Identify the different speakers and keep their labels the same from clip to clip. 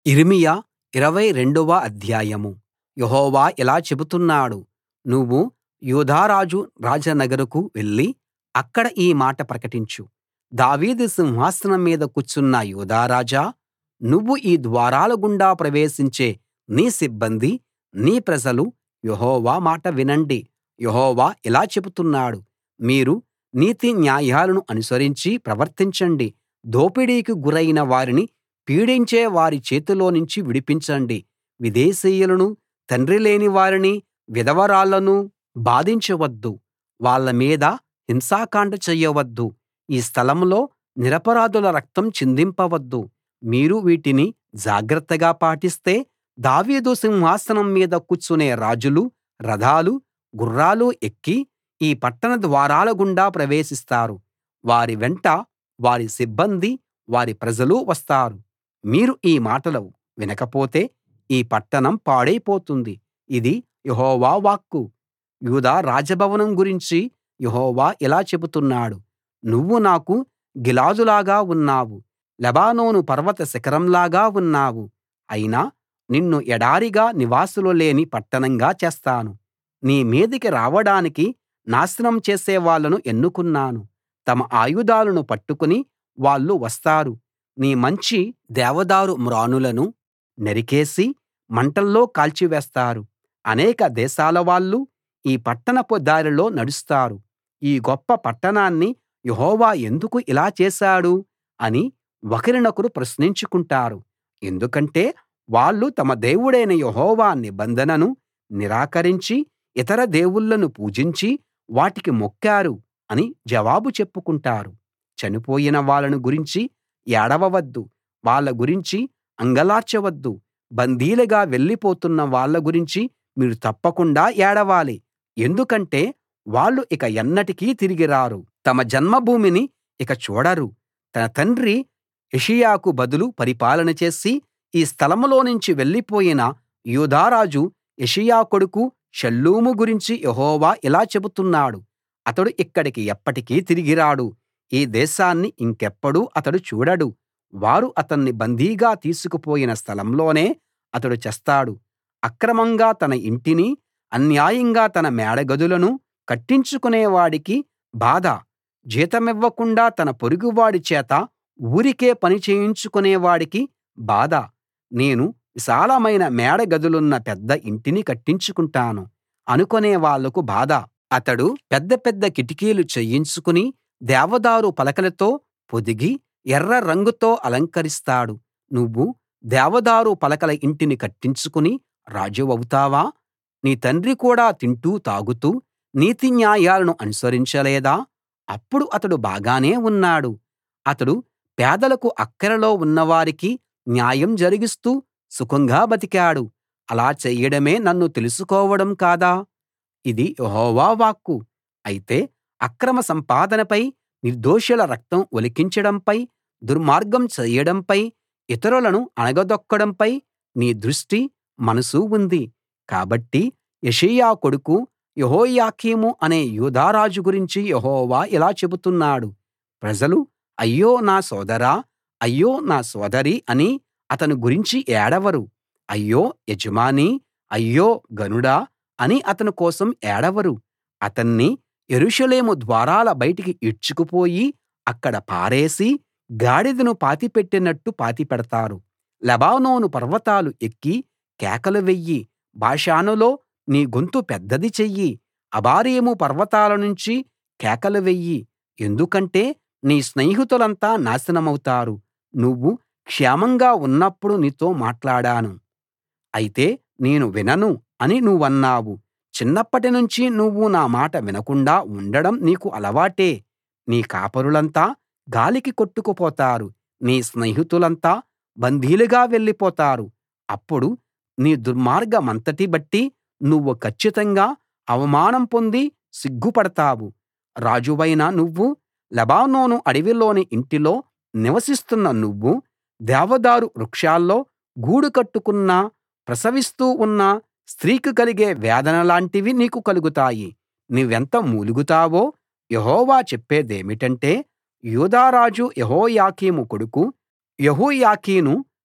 Speaker 1: యిర్మీయా ఇరవై రెండవ అధ్యాయం యెహోవా ఇలా చెబుతున్నాడు నువ్వు యూదా రాజు రాజనగరుకు వెళ్లి అక్కడ ఈ మాట ప్రకటించు దావీదు సింహాసనం మీద కూర్చున్న యూదా రాజా నువ్వు ఈ ద్వారాల గుండా ప్రవేశించే నీ సిబ్బంది నీ ప్రజలు యెహోవా మాట వినండి యెహోవా ఇలా చెబుతున్నాడు మీరు నీతి న్యాయాలను అనుసరించి ప్రవర్తించండి దోపిడీకి గురైన వారిని పీడించే వారి చేతిలోనుంచి విడిపించండి విదేశీయులను తండ్రి లేని వారిని విధవరాళ్ళను బాధించవద్దు వాళ్ళ మీద హింసాకాండ చెయ్యవద్దు ఈ స్థలంలో నిరపరాధుల రక్తం చిందింపవద్దు మీరు వీటిని జాగ్రత్తగా పాటిస్తే దావీదు సింహాసనం మీద కూర్చునే రాజులు రథాలు గుర్రాలు ఎక్కి ఈ పట్టణ ద్వారాల గుండా ప్రవేశిస్తారు వారి వెంట వారి సిబ్బంది వారి ప్రజలు వస్తారు మీరు ఈ మాటలు వినకపోతే ఈ పట్టణం పాడైపోతుంది ఇది యెహోవా వాక్కు యూదా రాజభవనం గురించి యెహోవా ఇలా చెబుతున్నాడు నువ్వు నాకు గిలాదులాగా ఉన్నావు లెబానోను పర్వత శిఖరంలాగా ఉన్నావు అయినా నిన్ను ఎడారిగా నివాసులు లేని పట్టణంగా చేస్తాను నీ మీదికి రావడానికి నాశనం చేసే వాళ్ళను ఎన్నుకున్నాను తమ ఆయుధాలను పట్టుకుని వాళ్ళు వస్తారు నీ మంచి దేవదారు మ్రానులను నరికేసి మంటల్లో కాల్చివేస్తారు అనేక దేశాల వాళ్ళు ఈ పట్టణపు దారిలో నడుస్తారు ఈ గొప్ప పట్టణాన్ని యెహోవా ఎందుకు ఇలా చేశాడు అని ఒకరినొకరు ప్రశ్నించుకుంటారు ఎందుకంటే వాళ్ళు తమ దేవుడైన యెహోవా నిబంధనను నిరాకరించి ఇతర దేవుళ్ళను పూజించి వాటికి మొక్కారు అని జవాబు చెప్పుకుంటారు చనిపోయిన వాళ్ళను గురించి ఏడవవద్దు వాళ్ళ గురించి అంగలార్చవద్దు బందీలుగా వెళ్ళిపోతున్న వాళ్ళ గురించి మీరు తప్పకుండా ఏడవాలి ఎందుకంటే వాళ్ళు ఇక ఎన్నటికీ తిరిగి రారు తమ జన్మభూమిని ఇక చూడరు తన తండ్రి యోషీయాకు బదులు పరిపాలన చేసి ఈ స్థలంలోనుంచి వెళ్ళిపోయిన యూదా రాజు యోషీయా కొడుకు షల్లూము గురించి యెహోవా ఇలా చెబుతున్నాడు అతడు ఇక్కడికి ఎప్పటికీ తిరిగి రాడు ఈ దేశాన్ని ఇంకెప్పుడూ అతడు చూడడు వారు అతన్ని బందీగా తీసుకుపోయిన స్థలంలోనే అతడు చస్తాడు అక్రమంగా తన ఇంటిని అన్యాయంగా తన మేడగదులను కట్టించుకునే వాడికి బాధ జీతమివ్వకుండా తన పొరుగువాడి చేత ఊరికే పని చేయించుకునే వాడికి బాధ నేను విశాలమైన మేడ గదులున్న పెద్ద ఇంటిని కట్టించుకుంటాను అనుకునే వాళ్లకు బాధ అతడు పెద్ద పెద్ద కిటికీలు చేయించుకుని దేవదారు పలకలతో పొదిగి ఎర్ర రంగుతో అలంకరిస్తాడు నువ్వు దేవదారు పలకల ఇంటిని కట్టించుకుని రాజువవుతావా నీ తండ్రి కూడా తింటూ తాగుతూ నీతి న్యాయాలను అనుసరించలేదా అప్పుడు అతడు బాగానే ఉన్నాడు అతడు పేదలకు అక్కరలో ఉన్నవారికి న్యాయం జరిగిస్తూ సుఖంగా బతికాడు అలా చెయ్యడమే నన్ను తెలుసుకోవడం కాదా ఇది యెహోవా వాక్కు అయితే అక్రమ సంపాదనపై నిర్దోషుల రక్తం ఒలికించడంపై దుర్మార్గం చెయ్యడంపై ఇతరులను అణగదొక్కడంపై నీ దృష్టి మనసు ఉంది కాబట్టి యోషీయా కొడుకు యెహోయాకీము అనే యూదా రాజు గురించి యెహోవా ఇలా చెబుతున్నాడు ప్రజలు అయ్యో నా సోదరా అయ్యో నా సోదరీ అని అతని గురించి ఏడవరు అయ్యో యజమానీ అయ్యో ఘనుడా అని అతని కోసం ఏడవరు అతన్ని యెరూషలేము ద్వారాల బయటికి ఈడ్చుకుపోయి అక్కడ పారేసి గాడిదను పాతిపెట్టినట్టు పాతిపెడతారు లెబానోను పర్వతాలు ఎక్కి కేకలు వెయ్యి బాషానులో నీ గొంతు పెద్దది చెయ్యి అబారీము పర్వతాల నుంచి కేకలు వెయ్యి ఎందుకంటే నీ స్నేహితులంతా నాశనమవుతారు నువ్వు క్షేమంగా ఉన్నప్పుడు నీతో మాట్లాడాను అయితే నేను వినను అని నువ్వన్నావు చిన్నప్పటి నుంచి నువ్వు నా మాట వినకుండా ఉండడం నీకు అలవాటే నీ కాపరులంతా గాలికి కొట్టుకుపోతారు నీ స్నేహితులంతా బందీలుగా వెళ్ళిపోతారు అప్పుడు నీ దుర్మార్గమంతటి బట్టి నువ్వు కచ్చితంగా అవమానం పొంది సిగ్గుపడతావు రాజువైన నువ్వు లెబానోను అడవిలోని ఇంటిలో నివసిస్తున్న నువ్వు దేవదారు వృక్షాల్లో గూడు కట్టుకున్న ప్రసవిస్తూ ఉన్న స్త్రీకి కలిగే వేదనలాంటివి నీకు కలుగుతాయి నువ్వెంత మూలుగుతావో యెహోవా చెప్పేదేమిటంటే యూదా రాజు యెహోయాకీము కొడుకు యెహోయాకీను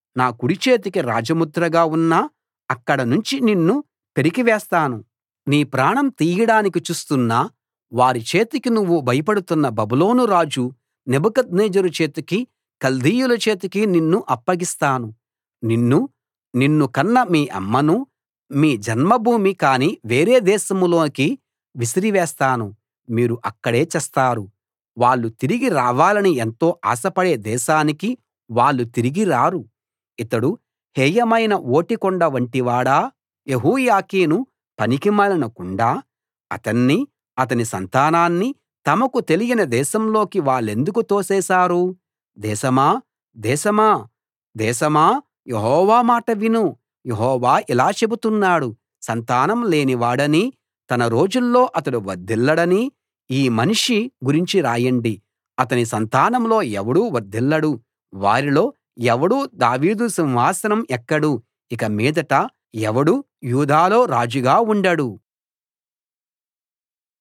Speaker 1: నా కుడి చేతికి రాజముద్రగా ఉన్నా అక్కడ నుంచి నిన్ను పెరికివేస్తాను నీ ప్రాణం తీయడానికి చూస్తున్న వారి చేతికి నువ్వు భయపడుతున్న బబులోను రాజు నెబుకద్నెజరు చేతికి కల్దీయుల చేతికి నిన్ను అప్పగిస్తాను నిన్నూ నిన్ను కన్న మీ అమ్మనూ మీ జన్మభూమి కాని వేరే దేశంలోకి విసిరివేస్తాను మీరు అక్కడే చస్తారు వాళ్ళు తిరిగి రావాలని ఎంతో ఆశపడే దేశానికి వాళ్ళు తిరిగి రారు ఇతడు హేయమైన ఓటికుండ వంటివాడా యెహోయాకీను పనికిమాలిన కుండా అతన్నీ అతని సంతానాన్నీ తమకు తెలియని దేశంలోకి వాళ్ళెందుకు తోసేశారు దేశమా దేశమా దేశమా యెహోవా మాట విను యెహోవా ఇలా చెబుతున్నాడు సంతానం లేనివాడనీ తన రోజుల్లో అతడు వర్ధిల్లడనీ ఈ మనిషి గురించి రాయండి అతని సంతానంలో ఎవడూ వర్ధిల్లడు వారిలో ఎవడూ దావీదు సింహాసనం ఎక్కడు ఇక మీదట ఎవడూ యూదాలో రాజుగా ఉండడు